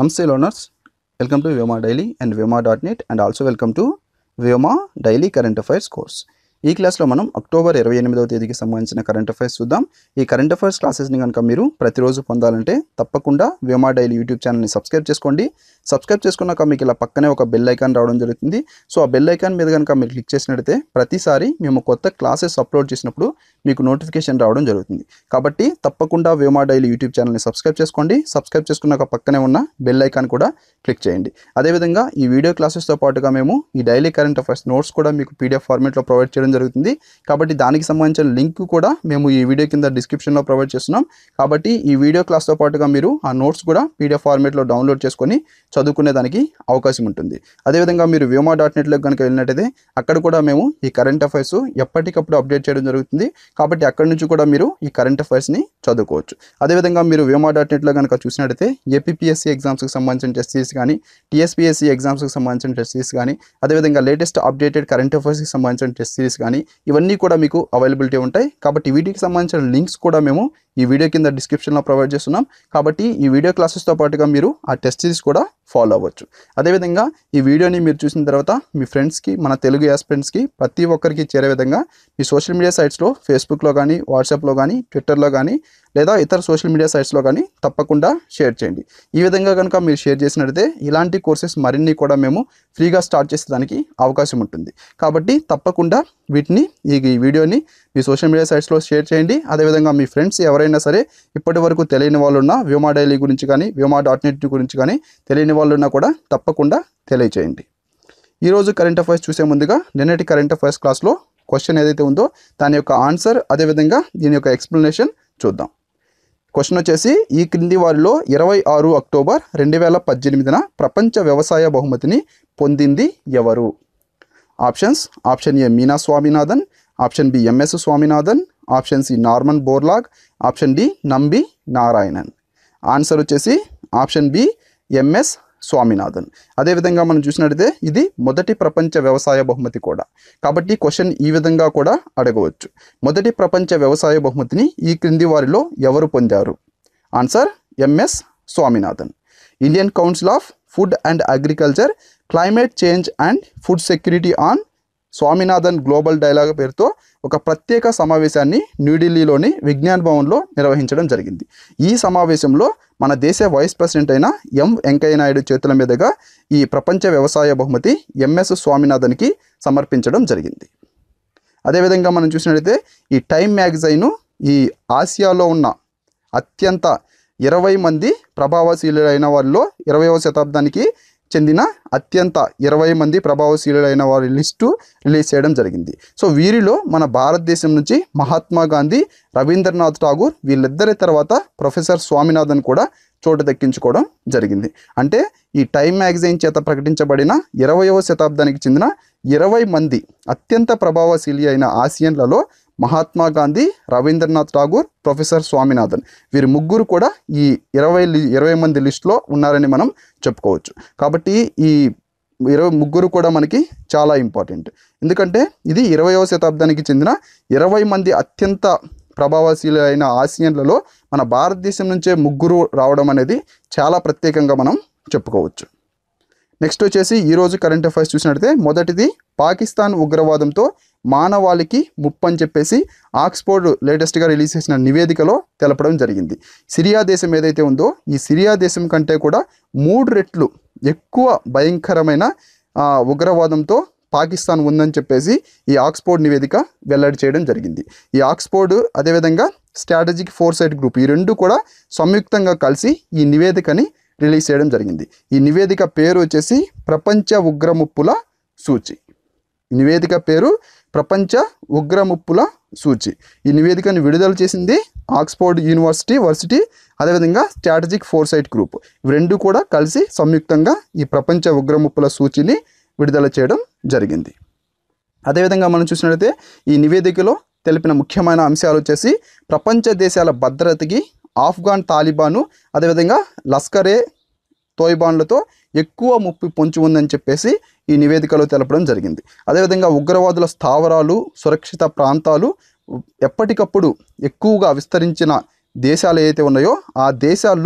Namaste learners, welcome to Vyoma Daily and Vyoma.net and also welcome to Vyoma Daily Current Affairs course. ఈ క్లాస్లో మనం October ఇరవై ఎనిమిదవ తేదీకి సంబంధించిన కరెంట్ అఫైర్స్ చూద్దాం ఈ కరెంట్ అఫైర్స్ క్లాసెస్ని కనుక మీరు ప్రతిరోజు పొందాలంటే తప్పకుండా వ్యోమా డైలీ యూట్యూబ్ ఛానల్ని సబ్స్క్రైబ్ చేసుకోండి సబ్స్క్రైబ్ చేసుకున్నాక మీకు ఇలా పక్కనే ఒక బెల్ ఐకాన్ రావడం జరుగుతుంది సో ఆ బెల్ ఐకాన్ మీద కనుక మీరు క్లిక్ చేసినట్టయితే ప్రతిసారి మేము కొత్త క్లాసెస్ అప్లోడ్ చేసినప్పుడు మీకు నోటిఫికేషన్ రావడం జరుగుతుంది కాబట్టి తప్పకుండా వ్యోమా డైలీ యూట్యూబ్ ఛానల్ని సబ్స్క్రైబ్ చేసుకోండి సబ్స్క్రైబ్ చేసుకున్నాక పక్కనే ఉన్న బెల్ ఐకాన్ కూడా క్లిక్ చేయండి అదేవిధంగా ఈ వీడియో క్లాసెస్తో పాటుగా మేము ఈ డైలీ కరెంట్ అఫైర్స్ నోట్స్ కూడా మీకు పీడిఎఫ్ ఫార్మేట్లో ప్రొవైడ్ చేయడం జరుగుతుంది కాబట్టి దానికి సంబంధించిన లింక్ కూడా మేము ఈ వీడియో కింద డిస్క్రిప్షన్లో ప్రొవైడ్ చేస్తున్నాం కాబట్టి ఈ వీడియో క్లాస్తో పాటుగా మీరు ఆ నోట్స్ కూడా పీడిఎఫ్ ఫార్మేట్లో డౌన్లోడ్ చేసుకొని చదువుకునే దానికి అవకాశం ఉంటుంది అదేవిధంగా మీరు వ్యోమా డాట్ నెట్లో కనుక వెళ్ళినట్టయితే అక్కడ కూడా మేము ఈ కరెంట్ అఫైర్స్ ఎప్పటికప్పుడు అప్డేట్ చేయడం జరుగుతుంది కాబట్టి అక్కడి నుంచి కూడా మీరు ఈ కరెంట్ అఫైర్స్ని చదువుకోవచ్చు అదేవిధంగా మీరు వ్యోమా డాట్ నెట్లో కనుక చూసినట్టయితే ఏపీఎస్సీ ఎగ్జామ్స్కి సంబంధించిన టెస్ట్ సిరీస్ కానీ టీఎస్పీఎస్సీ ఎగ్జామ్స్కి సంబంధించిన టెస్ట్ సిరీస్ కానీ అదేవిధంగా లేటెస్ట్ అప్డేటెడ్ కరెంట్ అఫైర్స్కి సంబంధించిన టెస్ట్ సిరీస్ కానీ ఇవన్నీ కూడా మీకు అవైలబిలిటీ ఉంటాయి కాబట్టి వీటికి సంబంధించిన లింక్స్ కూడా మేము ఈ వీడియో కింద డిస్క్రిప్షన్లో ప్రొవైడ్ చేస్తున్నాం కాబట్టి ఈ వీడియో క్లాసెస్తో పాటుగా మీరు ఆ టెస్ట్ సిరీస్ కూడా ఫాలో అవ్వచ్చు అదేవిధంగా ఈ వీడియోని మీరు చూసిన తర్వాత మీ ఫ్రెండ్స్కి మన తెలుగు యాస్పిరెంట్స్కి ప్రతి ఒక్కరికి చేరే విధంగా మీ సోషల్ మీడియా సైట్స్లో ఫేస్బుక్లో కానీ వాట్సాప్లో కానీ ట్విట్టర్లో కానీ లేదా ఇతర సోషల్ మీడియా సైట్స్లో కానీ తప్పకుండా షేర్ చేయండి ఈ విధంగా కనుక మీరు షేర్ చేసినట్లయితే ఇలాంటి కోర్సెస్ మరిన్ని కూడా మేము ఫ్రీగా స్టార్ట్ చేసేదానికి అవకాశం ఉంటుంది కాబట్టి తప్పకుండా వీటిని ఈ ఈ వీడియోని మీ సోషల్ మీడియా సైట్స్లో షేర్ చేయండి అదేవిధంగా మీ ఫ్రెండ్స్ ఎవరైనా సరే ఇప్పటి వరకు తెలియని వాళ్ళు ఉన్నా వ్యోమా డైలీ గురించి కానీ వ్యోమా డాట్ నెట్ గురించి కానీ తెలియని వాళ్ళు ఉన్నా కూడా తప్పకుండా తెలియచేయండి ఈరోజు కరెంట్ అఫైర్స్ చూసే ముందుగా నిన్నటి కరెంట్ అఫైర్స్ క్లాస్లో క్వశ్చన్ ఏదైతే ఉందో దాని యొక్క ఆన్సర్ అదేవిధంగా దీని యొక్క ఎక్స్ప్లెనేషన్ చూద్దాం క్వశ్చన్ వచ్చేసి ఈ క్రింది వారిలో ఇరవై ఆరు అక్టోబర్ రెండు వేల పద్దెనిమిదిన ప్రపంచ వ్యవసాయ బహుమతిని పొందింది ఎవరు options option A Meena Swaminathan option B M S Swaminathan option C Norman Borlaug option D Nambi Narayanan answer వచ్చేసి ఆప్షన్ బి ఎంఎస్ స్వామినాథన్ అదేవిధంగా మనం చూసినట్లయితే ఇది మొదటి ప్రపంచ వ్యవసాయ బహుమతి కూడా కాబట్టి క్వశ్చన్ ఈ విధంగా కూడా అడగవచ్చు మొదటి ప్రపంచ వ్యవసాయ బహుమతిని ఈ క్రింది వారిలో ఎవరు పొందారు answer M S Swaminathan Indian council of food and agriculture climate change and food security on Swaminathan global dialogue పేరుతో ఒక ప్రత్యేక సమావేశాన్ని న్యూఢిల్లీలోని విజ్ఞాన్ భవన్లో నిర్వహించడం జరిగింది ఈ సమావేశంలో మన దేశ వైస్ ప్రెసిడెంట్ అయిన ఎం వెంకయ్య నాయుడు చేతుల మీదుగా ఈ ప్రపంచ వ్యవసాయ బహుమతి ఎంఎస్ స్వామినాథన్కి సమర్పించడం జరిగింది అదేవిధంగా మనం చూసినట్లయితే ఈ టైమ్ మ్యాగజైన్ ఈ ఆసియాలో ఉన్న అత్యంత ఇరవై మంది ప్రభావశీలులైన వారిలో ఇరవైవ శతాబ్దానికి చెందిన అత్యంత ఇరవై మంది ప్రభావశీలులైన వారి లిస్టు రిలీజ్ చేయడం జరిగింది సో వీరిలో మన భారతదేశం నుంచి మహాత్మా గాంధీ రవీంద్రనాథ్ ఠాగూర్ వీళ్ళిద్దరి తర్వాత ప్రొఫెసర్ స్వామినాథన్ కూడా చోటు దక్కించుకోవడం జరిగింది అంటే ఈ టైమ్ మ్యాగజైన్ చేత ప్రకటించబడిన ఇరవయవ శతాబ్దానికి చెందిన ఇరవై మంది అత్యంత ప్రభావశీలి అయిన ఆసియన్లలో మహాత్మా గాంధీ రవీంద్రనాథ్ ఠాగూర్ ప్రొఫెసర్ స్వామినాథన్ వీరి ముగ్గురు కూడా ఈ ఇరవై లి- ఇరవై మంది లిస్టులో ఉన్నారని మనం చెప్పుకోవచ్చు కాబట్టి ఈ ఇరవై ముగ్గురు కూడా మనకి చాలా ఇంపార్టెంట్ ఎందుకంటే ఇది ఇరవయవ శతాబ్దానికి చెందిన ఇరవై మంది అత్యంత ప్రభావశీలైన ఆసియన్లలో మన భారతదేశం నుంచే ముగ్గురు రావడం అనేది చాలా ప్రత్యేకంగా మనం చెప్పుకోవచ్చు నెక్స్ట్ వచ్చేసి ఈరోజు కరెంట్ అఫైర్స్ చూసినట్లయితే మొదటిది పాకిస్తాన్ ఉగ్రవాదంతో మానవాళికి ముప్పు అని చెప్పేసి ఆక్స్ఫోర్డ్ లేటెస్ట్గా రిలీజ్ చేసిన నివేదికలో తెలపడం జరిగింది సిరియా దేశం ఏదైతే ఉందో ఈ సిరియా దేశం కంటే కూడా మూడు రెట్లు ఎక్కువ భయంకరమైన ఆ, ఉగ్రవాదంతో పాకిస్తాన్ ఉందని చెప్పేసి ఈ ఆక్స్ఫోర్డ్ నివేదిక వెల్లడి చేయడం జరిగింది ఈ ఆక్స్ఫోర్డ్ అదేవిధంగా స్ట్రాటజిక్ ఫోర్సైట్ గ్రూప్ ఈ రెండు కూడా సంయుక్తంగా కలిసి ఈ నివేదికని రిలీజ్ చేయడం జరిగింది ఈ నివేదిక పేరు వచ్చేసి ప్రపంచ ఉగ్రముప్పుల సూచి ఈ నివేదిక పేరు ప్రపంచ ఉగ్రముప్పుల సూచి ఈ నివేదికను విడుదల చేసింది ఆక్స్ఫోర్డ్ యూనివర్సిటీ వర్సిటీ అదేవిధంగా స్ట్రాటజిక్ ఫోర్సైట్ గ్రూప్ ఇవి రెండు కూడా కలిసి సంయుక్తంగా ఈ ప్రపంచ ఉగ్రముప్పుల సూచిని విడుదల చేయడం జరిగింది అదేవిధంగా మనం చూసినట్లయితే ఈ నివేదికలో తెలిపిన ముఖ్యమైన అంశాలు వచ్చేసి ప్రపంచ దేశాల భద్రతకి ఆఫ్ఘాన్ తాలిబాను అదేవిధంగా లస్కరే తోయిబాన్లతో ఎక్కువ ముప్పు పొంచి ఉందని చెప్పేసి ఈ నివేదికలో తెలపడం జరిగింది అదేవిధంగా ఉగ్రవాదుల స్థావరాలు సురక్షిత ప్రాంతాలు ఎప్పటికప్పుడు ఎక్కువగా విస్తరించిన దేశాలు ఏవైతే ఉన్నాయో ఆ దేశాల్లో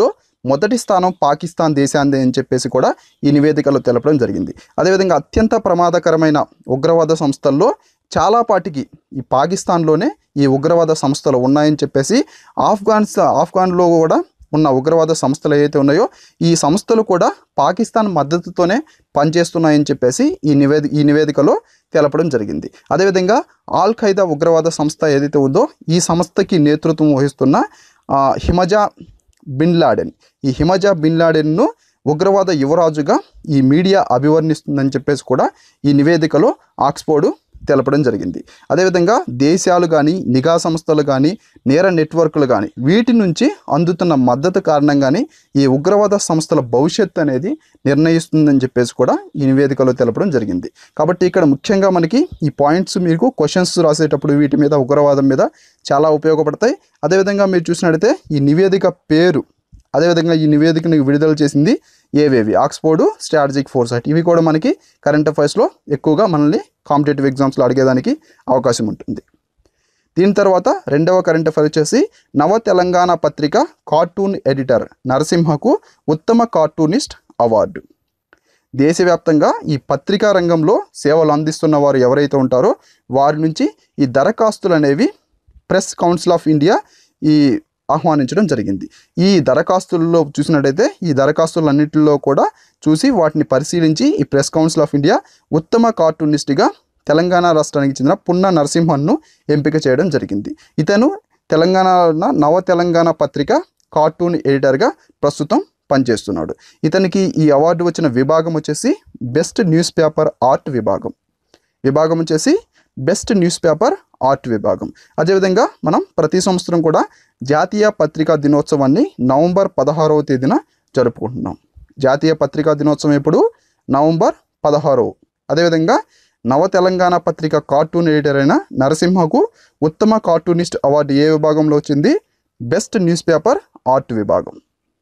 మొదటి స్థానం పాకిస్తాన్ దేశాందే అని చెప్పేసి కూడా ఈ నివేదికలో తెలపడం జరిగింది అదేవిధంగా అత్యంత ప్రమాదకరమైన ఉగ్రవాద సంస్థల్లో చాలా పాటికి ఈ పాకిస్తాన్లోనే ఈ ఉగ్రవాద సంస్థలు ఉన్నాయని చెప్పేసి ఆఫ్ఘాన్స్ ఆఫ్ఘాన్లో కూడా ఉన్న ఉగ్రవాద సంస్థలు ఏవైతే ఉన్నాయో ఈ సంస్థలు కూడా పాకిస్తాన్ మద్దతుతోనే పనిచేస్తున్నాయని చెప్పేసి ఈ నివేది ఈ నివేదికలో తెలపడం జరిగింది అదేవిధంగా ఆల్ ఖైదా ఉగ్రవాద సంస్థ ఏదైతే ఉందో ఈ సంస్థకి నేతృత్వం వహిస్తున్న ఆ, హిమజా బిన్ లాడెన్ ఈ హిమజా బిన్ లాడెన్ను ఉగ్రవాద యువరాజుగా ఈ మీడియా అభివర్ణిస్తుందని చెప్పేసి కూడా ఈ నివేదికలో ఆక్స్ఫోర్డు తెలపడం జరిగింది అదేవిధంగా దేశాలు కానీ నిఘా సంస్థలు కానీ నేర నెట్వర్క్లు కానీ వీటి నుంచి అందుతున్న మద్దతు కారణంగానే ఈ ఉగ్రవాద సంస్థల భవిష్యత్తు అనేది నిర్ణయిస్తుందని చెప్పేసి కూడా ఈ నివేదికలో తెలపడం జరిగింది కాబట్టి ఇక్కడ ముఖ్యంగా మనకి ఈ పాయింట్స్ మీకు క్వశ్చన్స్ రాసేటప్పుడు వీటి మీద ఉగ్రవాదం మీద చాలా ఉపయోగపడతాయి అదేవిధంగా మీరు చూసినట్టయితే ఈ నివేదిక పేరు అదేవిధంగా ఈ నివేదికను విడుదల చేసింది ఏవేవి ఆక్స్ఫోర్డ్ స్ట్రాటజిక్ ఫోర్సైట్ ఇవి కూడా మనకి కరెంట్ అఫైర్స్లో ఎక్కువగా మనల్ని కాంపిటేటివ్ ఎగ్జామ్స్లో అడిగేదానికి అవకాశం ఉంటుంది దీని తర్వాత రెండవ కరెంట్ అఫైర్ వచ్చేసి నవ తెలంగాణ పత్రిక కార్టూన్ ఎడిటర్ నరసింహకు ఉత్తమ కార్టూనిస్ట్ అవార్డు దేశవ్యాప్తంగా ఈ పత్రికా రంగంలో సేవలు అందిస్తున్న వారు ఎవరైతే ఉంటారో వారి నుంచి ఈ దరఖాస్తులు అనేవి ప్రెస్ కౌన్సిల్ ఆఫ్ ఇండియా ఈ ఆహ్వానించడం జరిగింది ఈ దరఖాస్తుల్లో చూసినట్టయితే ఈ దరఖాస్తులన్నింటిలో కూడా చూసి వాటిని పరిశీలించి ఈ ప్రెస్ కౌన్సిల్ ఆఫ్ ఇండియా ఉత్తమ కార్టూనిస్ట్గా తెలంగాణ రాష్ట్రానికి చెందిన పున్న నరసింహన్ను ఎంపిక చేయడం జరిగింది ఇతను తెలంగాణ నవ తెలంగాణ పత్రిక కార్టూన్ ఎడిటర్గా ప్రస్తుతం పనిచేస్తున్నాడు ఇతనికి ఈ అవార్డు వచ్చిన విభాగం వచ్చేసి బెస్ట్ న్యూస్ పేపర్ ఆర్ట్ విభాగం విభాగం వచ్చేసి బెస్ట్ న్యూస్ పేపర్ ఆర్ట్ విభాగం అదేవిధంగా మనం ప్రతి సంవత్సరం కూడా జాతీయ పత్రికా దినోత్సవాన్ని నవంబర్ పదహారవ తేదీన జరుపుకుంటున్నాం జాతీయ పత్రికా దినోత్సవం ఎప్పుడు నవంబర్ పదహారవ అదేవిధంగా నవ తెలంగాణ పత్రిక కార్టూన్ ఎడిటర్ అయిన నరసింహకు ఉత్తమ కార్టూనిస్ట్ అవార్డు ఏ విభాగంలో వచ్చింది బెస్ట్ న్యూస్ పేపర్ ఆర్ట్ విభాగం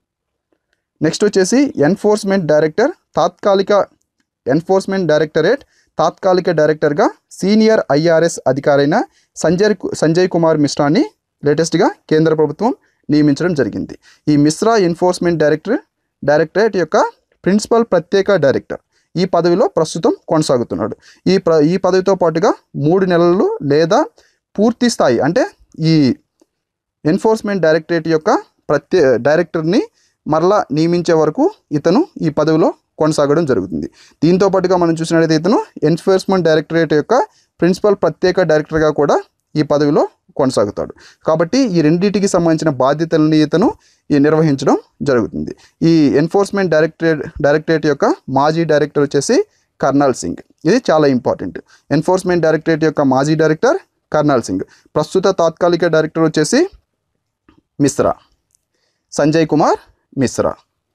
నెక్స్ట్ వచ్చేసి ఎన్ఫోర్స్మెంట్ డైరెక్టర్ తాత్కాలిక ఎన్ఫోర్స్మెంట్ డైరెక్టరేట్ తాత్కాలిక డైరెక్టర్గా సీనియర్ ఐఆర్ఎస్ అధికారైన సంజయ్ కు- సంజయ్ కుమార్ మిశ్రాని లేటెస్ట్గా కేంద్ర ప్రభుత్వం నియమించడం జరిగింది ఈ మిశ్రా ఎన్ఫోర్స్మెంట్ డైరెక్టర్ డైరెక్టరేట్ యొక్క ప్రిన్సిపల్ ప్రత్యేక డైరెక్టర్ ఈ పదవిలో ప్రస్తుతం కొనసాగుతున్నాడు ఈ ప్ర ఈ పదవితో పాటుగా మూడు నెలలు లేదా పూర్తి స్థాయి అంటే ఈ ఎన్ఫోర్స్మెంట్ డైరెక్టరేట్ యొక్క ప్రత్యే డైరెక్టర్ని మరలా నియమించే వరకు ఇతను ఈ పదవిలో కొనసాగడం జరుగుతుంది దీంతో పాటుగా మనం చూసినట్లయితే ఇతను ఎన్ఫోర్స్మెంట్ డైరెక్టరేట్ యొక్క ప్రిన్సిపల్ ప్రత్యేక డైరెక్టర్గా కూడా ఈ పదవిలో కొనసాగుతాడు కాబట్టి ఈ రెండింటికి సంబంధించిన బాధ్యతలని ఇతను ఈ నిర్వహించడం జరుగుతుంది ఈ ఎన్ఫోర్స్మెంట్ డైరెక్టరేట్ డైరెక్టరేట్ యొక్క మాజీ డైరెక్టర్ వచ్చేసి కర్నల్ సింగ్ ఇది చాలా ఇంపార్టెంట్ ఎన్ఫోర్స్మెంట్ డైరెక్టరేట్ యొక్క మాజీ డైరెక్టర్ కర్నల్ సింగ్ ప్రస్తుత తాత్కాలిక డైరెక్టర్ వచ్చేసి మిశ్రా సంజయ్ కుమార్ మిశ్రా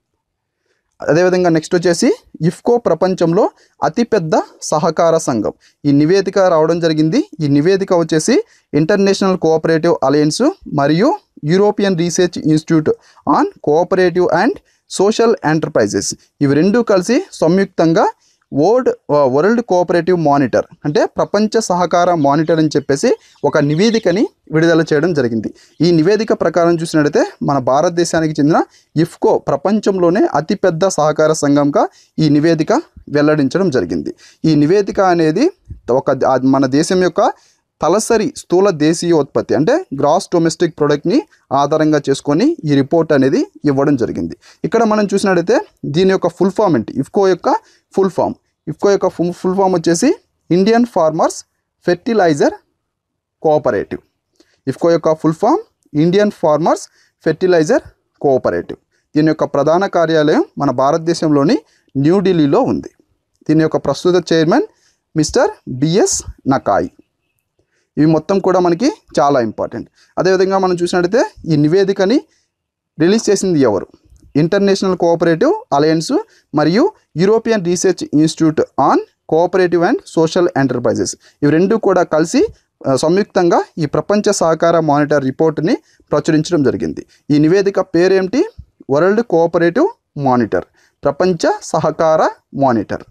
అదేవిధంగా నెక్స్ట్ వచ్చేసి ఇఫ్కో ప్రపంచంలో అతిపెద్ద సహకార సంఘం ఈ నివేదిక రావడం జరిగింది ఈ నివేదిక వచ్చేసి ఇంటర్నేషనల్ కోఆపరేటివ్ అలయన్స్ మరియు European research institute on cooperative and social enterprises ఇవి రెండు కలిసి సంయుక్తంగా వరల్డ్ వరల్డ్ కోఆపరేటివ్ మానిటర్ అంటే ప్రపంచ సహకార మానిటర్ అని చెప్పేసి ఒక నివేదికని విడుదల చేయడం జరిగింది ఈ నివేదిక ప్రకారం చూసినట్టయితే మన భారతదేశానికి చెందిన ఇఫ్కో ప్రపంచంలోనే అతిపెద్ద సహకార సంఘంగా ఈ నివేదిక వెల్లడించడం జరిగింది ఈ నివేదిక అనేది ఒక ఆ మన దేశం యొక్క తలసరి స్థూల దేశీయోత్పత్తి అంటే గ్రాస్ డొమెస్టిక్ ప్రొడక్ట్ని ఆధారంగా చేసుకొని ఈ రిపోర్ట్ అనేది ఇవ్వడం జరిగింది ఇక్కడ మనం చూసినట్టయితే దీని యొక్క ఫుల్ ఫామ్ ఏంటి ఇఫ్కో యొక్క ఫుల్ ఫామ్ ఇఫ్కో యొక్క ఫుల్ ఫుల్ ఫామ్ వచ్చేసి Indian farmers fertiliser cooperative IFFCO యొక్క full form Indian farmers fertiliser cooperative దీని యొక్క ప్రధాన కార్యాలయం మన భారతదేశంలోని న్యూఢిల్లీలో ఉంది దీని యొక్క ప్రస్తుత చైర్మన్ మిస్టర్ బిఎస్ నకాయ్ ఇవి మొత్తం కూడా మనకి చాలా ఇంపార్టెంట్ అదేవిధంగా మనం చూసినట్టయితే ఈ నివేదికని రిలీజ్ చేసింది ఎవరు ఇంటర్నేషనల్ కోఆపరేటివ్ అలయన్స్ మరియు European research institute on cooperative and social enterprises ఇవి రెండు కూడా కలిసి ఆ, సంయుక్తంగా ఈ ప్రపంచ సహకార మానిటర్ రిపోర్ట్ని ప్రచురించడం జరిగింది ఈ నివేదిక పేరేమిటి వరల్డ్ కోఆపరేటివ్ మానిటర్ ప్రపంచ సహకార మానిటర్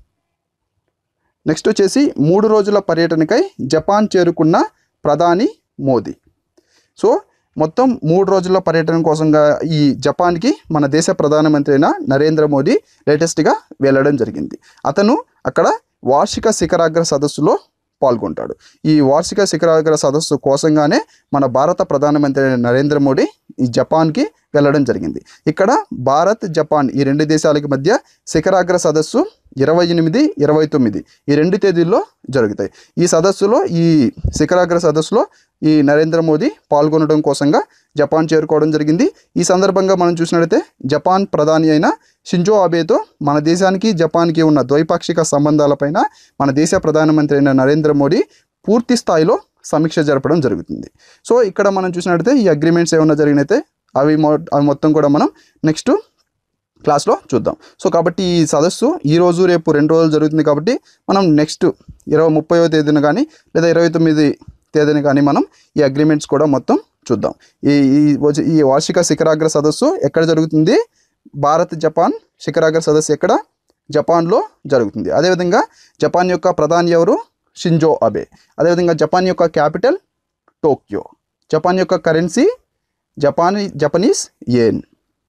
నెక్స్ట్ వచ్చేసి మూడు రోజుల పర్యటనకై జపాన్ చేరుకున్న ప్రధాని మోదీ సో మొత్తం మూడు రోజుల పర్యటన కోసంగా ఈ జపాన్కి మన దేశ ప్రధానమంత్రి అయిన నరేంద్ర మోడీ లేటెస్ట్గా వెళ్ళడం జరిగింది అతను అక్కడ వార్షిక శిఖరాగ్ర సదస్సులో పాల్గొంటాడు ఈ వార్షిక శిఖరాగ్ర సదస్సు కోసంగానే మన భారత ప్రధానమంత్రి అయిన నరేంద్ర మోడీ ఈ జపాన్కి వెళ్ళడం జరిగింది ఇక్కడ భారత్ జపాన్ ఈ రెండు దేశాలకి మధ్య శిఖరాగ్ర సదస్సు ఇరవై ఎనిమిది ఇరవై తొమ్మిది ఈ రెండు తేదీల్లో జరుగుతాయి ఈ సదస్సులో ఈ శిఖరాగ్ర సదస్సులో ఈ నరేంద్ర మోదీ పాల్గొనడం కోసంగా జపాన్ చేరుకోవడం జరిగింది ఈ సందర్భంగా మనం చూసినట్లయితే జపాన్ ప్రధాని అయిన షింజో అబేతో మన దేశానికి జపాన్కి ఉన్న ద్వైపాక్షిక సంబంధాలపైన మన దేశ ప్రధానమంత్రి అయిన నరేంద్ర మోడీ పూర్తి స్థాయిలో సమీక్ష జరపడం జరుగుతుంది సో ఇక్కడ మనం చూసినట్లయితే ఈ అగ్రిమెంట్స్ ఏమైనా జరిగినైతే అవి మొ అవి మొత్తం కూడా మనం నెక్స్ట్ క్లాస్లో చూద్దాం సో కాబట్టి ఈ సదస్సు ఈ రోజు రేపు రెండు రోజులు జరుగుతుంది కాబట్టి మనం నెక్స్ట్ ఇరవై ముప్పైవ తేదీన కానీ లేదా ఇరవై తొమ్మిది తేదీన కానీ మనం ఈ అగ్రిమెంట్స్ కూడా మొత్తం చూద్దాం ఈ ఈ వచ్చి- ఈ వార్షిక శిఖరాగ్ర సదస్సు ఎక్కడ జరుగుతుంది భారత్ జపాన్ శిఖరాగ్ర సదస్సు ఎక్కడ జపాన్లో జరుగుతుంది అదేవిధంగా జపాన్ యొక్క ప్రధాని ఎవరు షింజో అబే అదేవిధంగా జపాన్ యొక్క క్యాపిటల్ టోక్యో జపాన్ యొక్క కరెన్సీ జపానీ జపనీస్ యెన్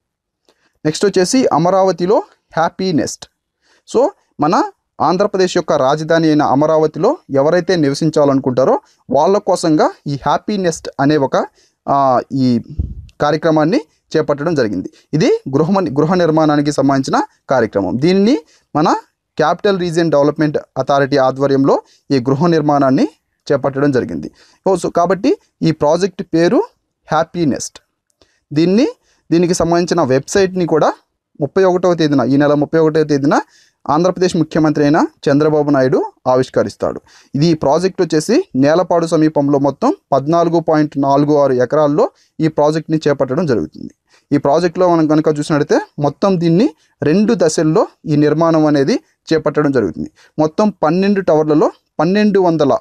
నెక్స్ట్ వచ్చేసి అమరావతిలో హ్యాపీ నెస్ట్ సో మన ఆంధ్రప్రదేశ్ యొక్క రాజధాని అయిన అమరావతిలో ఎవరైతే నివసించాలనుకుంటారో వాళ్ళ కోసంగా ఈ హ్యాపీ నెస్ట్ అనే ఒక ఆ, ఈ కార్యక్రమాన్ని చేపట్టడం జరిగింది ఇది గృహ గృహ నిర్మాణానికి సంబంధించిన కార్యక్రమం దీన్ని మన క్యాపిటల్ రీజియన్ డెవలప్మెంట్ అథారిటీ ఆధ్వర్యంలో ఈ గృహ నిర్మాణాన్ని చేపట్టడం జరిగింది ఓ, సో కాబట్టి ఈ ప్రాజెక్ట్ పేరు హ్యాపీ నెస్ట్ దీన్ని దీనికి సంబంధించిన వెబ్సైట్ని కూడా ముప్పై ఒకటవ తేదీన ఈ నెల ముప్పై ఒకటవ తేదీన ఆంధ్రప్రదేశ్ ముఖ్యమంత్రి అయిన చంద్రబాబు నాయుడు ఆవిష్కరిస్తాడు ఇది ఈ ప్రాజెక్ట్ వచ్చేసి నేలపాడు సమీపంలో మొత్తం పద్నాలుగు పాయింట్ నాలుగు ఆరు ఎకరాల్లో ఈ ప్రాజెక్ట్ని చేపట్టడం జరుగుతుంది ఈ ప్రాజెక్ట్లో మనం కనుక చూసినట్లయితే మొత్తం దీన్ని రెండు దశల్లో ఈ నిర్మాణం అనేది చేపట్టడం జరుగుతుంది మొత్తం పన్నెండు టవర్లలో పన్నెండు వందల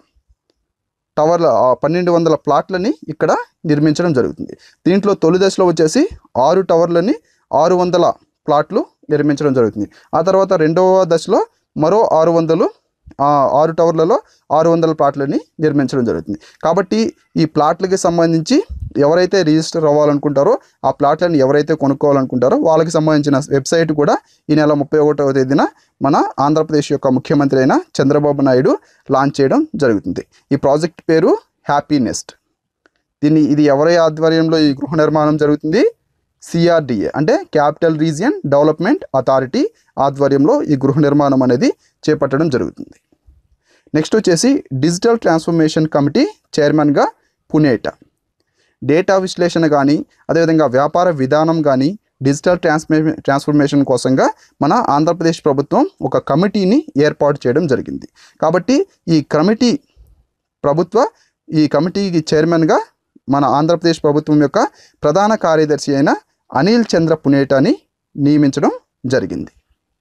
టవర్ల ఆ, పన్నెండు వందల ప్లాట్లని ఇక్కడ నిర్మించడం జరుగుతుంది దీంట్లో తొలి దశలో వచ్చేసి ఆరు టవర్లని ఆరు వందల ప్లాట్లు నిర్మించడం జరుగుతుంది ఆ తర్వాత రెండవ దశలో మరో ఆరు వందలు ఆ, ఆరు టవర్లలో ఆరు వందల ప్లాట్లని నిర్మించడం జరుగుతుంది కాబట్టి ఈ ప్లాట్లకి సంబంధించి ఎవరైతే రిజిస్టర్ అవ్వాలనుకుంటారో ఆ ప్లాట్లను ఎవరైతే కొనుక్కోవాలనుకుంటారో వాళ్ళకి సంబంధించిన వెబ్సైట్ కూడా ఈ నెల ముప్పై ఒకటవ తేదీన మన ఆంధ్రప్రదేశ్ యొక్క ముఖ్యమంత్రి అయిన చంద్రబాబు నాయుడు లాంచ్ చేయడం జరుగుతుంది ఈ ప్రాజెక్ట్ పేరు హ్యాపీ నెస్ట్ దీన్ని ఇది ఎవరి ఆధ్వర్యంలో ఈ గృహ నిర్మాణం జరుగుతుంది సిఆర్డిఏ అంటే క్యాపిటల్ రీజియన్ డెవలప్మెంట్ అథారిటీ ఆధ్వర్యంలో ఈ గృహ నిర్మాణం అనేది చేపట్టడం జరుగుతుంది నెక్స్ట్ వచ్చేసి డిజిటల్ ట్రాన్స్ఫర్మేషన్ కమిటీ చైర్మన్గా పునేట డేటా విశ్లేషణ కానీ అదేవిధంగా వ్యాపార విధానం కానీ డిజిటల్ ట్రాన్స్మే ట్రాన్స్ఫర్మేషన్ కోసంగా మన ఆంధ్రప్రదేశ్ ప్రభుత్వం ఒక కమిటీని ఏర్పాటు చేయడం జరిగింది కాబట్టి ఈ కమిటీ ప్రభుత్వ ఈ కమిటీకి చైర్మన్గా మన ఆంధ్రప్రదేశ్ ప్రభుత్వం యొక్క ప్రధాన కార్యదర్శి అయిన అనిల్ చంద్ర పునేటాని నియమించడం జరిగింది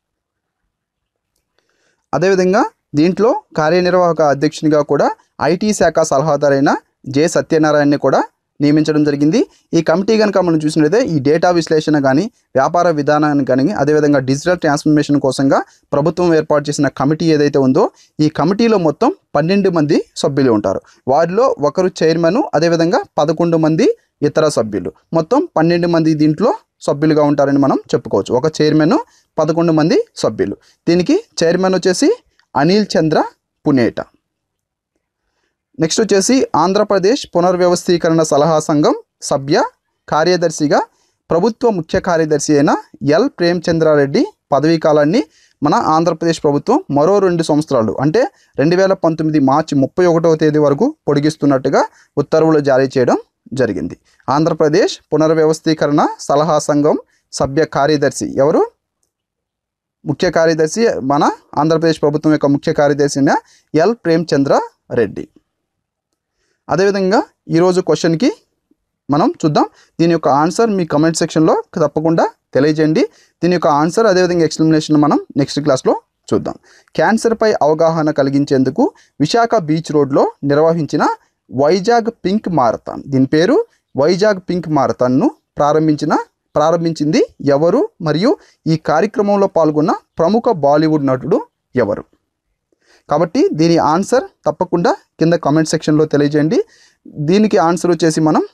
అదేవిధంగా దీంట్లో కార్యనిర్వాహక అధ్యక్షునిగా కూడా ఐటీ శాఖ సలహాదారైన జె సత్యనారాయణని కూడా నియమించడం జరిగింది ఈ కమిటీ కనుక మనం చూసినట్లయితే ఈ డేటా విశ్లేషణ కానీ వ్యాపార విధానాన్ని కానీ అదేవిధంగా డిజిటల్ ట్రాన్స్ఫర్మేషన్ కోసంగా ప్రభుత్వం ఏర్పాటు చేసిన కమిటీ ఏదైతే ఉందో ఈ కమిటీలో మొత్తం పన్నెండు మంది సభ్యులు ఉంటారు వారిలో ఒకరు చైర్మన్ అదేవిధంగా పదకొండు మంది ఇతర సభ్యులు మొత్తం పన్నెండు మంది దీంట్లో సభ్యులుగా ఉంటారని మనం చెప్పుకోవచ్చు ఒక చైర్మన్ పదకొండు మంది సభ్యులు దీనికి చైర్మన్ వచ్చేసి అనిల్ చంద్ర పునేట నెక్స్ట్ వచ్చేసి ఆంధ్రప్రదేశ్ పునర్వ్యవస్థీకరణ సలహా సంఘం సభ్య కార్యదర్శిగా ప్రభుత్వ ముఖ్య కార్యదర్శి అయిన ఎల్ ప్రేమచంద్రారెడ్డి పదవీ కాలాన్ని మన ఆంధ్రప్రదేశ్ ప్రభుత్వం మరో రెండు సంవత్సరాలు అంటే రెండు వేల పంతొమ్మిది మార్చి ముప్పై ఒకటవ తేదీ వరకు పొడిగిస్తున్నట్టుగా ఉత్తర్వులు జారీ చేయడం జరిగింది ఆంధ్రప్రదేశ్ పునర్వ్యవస్థీకరణ సలహా సంఘం సభ్య కార్యదర్శి ఎవరు ముఖ్య కార్యదర్శి మన ఆంధ్రప్రదేశ్ ప్రభుత్వం యొక్క ముఖ్య కార్యదర్శి అయిన ఎల్ ప్రేమచంద్ర రెడ్డి అదేవిధంగా ఈరోజు క్వశ్చన్కి మనం చూద్దాం దీని యొక్క ఆన్సర్ మీ కమెంట్ సెక్షన్లో తప్పకుండా తెలియజేయండి దీని యొక్క ఆన్సర్ అదేవిధంగా ఎక్స్ప్లెనేషన్ మనం నెక్స్ట్ క్లాస్లో చూద్దాం క్యాన్సర్పై అవగాహన కలిగించేందుకు విశాఖ బీచ్ రోడ్లో నిర్వహించిన వైజాగ్ పింక్ మారథాన్ దీని పేరు వైజాగ్ పింక్ మారథాన్ను ప్రారంభించిన ప్రారంభించింది ఎవరు మరియు ఈ కార్యక్రమంలో పాల్గొన్న ప్రముఖ బాలీవుడ్ నటుడు ఎవరు కాబట్టి దీని ఆన్సర్ తప్పకుండా కింద కామెంట్ సెక్షన్లో తెలియజేయండి దీనికి ఆన్సర్ వచ్చేసి మనం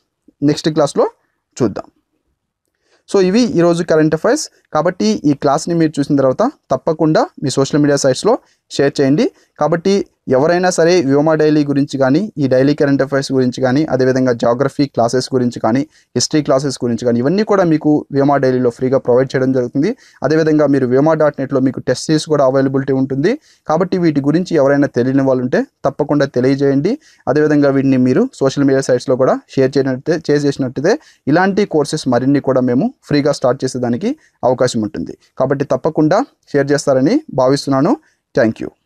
నెక్స్ట్ క్లాస్లో చూద్దాం సో ఇవి ఈరోజు కరెంట్ అఫైర్స్ కాబట్టి ఈ క్లాస్ని మీరు చూసిన తర్వాత తప్పకుండా మీ సోషల్ మీడియా సైట్స్లో షేర్ చేయండి కాబట్టి ఎవరైనా సరే వ్యోమా డైలీ గురించి కానీ ఈ డైలీ కరెంట్ అఫైర్స్ గురించి కానీ అదేవిధంగా జాగ్రఫీ క్లాసెస్ గురించి కానీ హిస్టరీ క్లాసెస్ గురించి కానీ ఇవన్నీ కూడా మీకు వ్యోమా డైలీలో ఫ్రీగా ప్రొవైడ్ చేయడం జరుగుతుంది అదేవిధంగా మీరు వ్యోమా డాట్ నెట్లో మీకు టెస్ట్ సిరీస్ కూడా అవైలబిలిటీ ఉంటుంది కాబట్టి వీటి గురించి ఎవరైనా తెలియని వాళ్ళు ఉంటే తప్పకుండా తెలియజేయండి అదేవిధంగా వీటిని మీరు సోషల్ మీడియా సైట్స్లో కూడా షేర్ చేయనట్టే చేసేసినట్టయితే ఇలాంటి కోర్సెస్ మరిన్ని కూడా మేము ఫ్రీగా స్టార్ట్ చేసేదానికి అవకాశం ఉంటుంది కాబట్టి తప్పకుండా షేర్ చేస్తారని భావిస్తున్నాను థ్యాంక్ యూ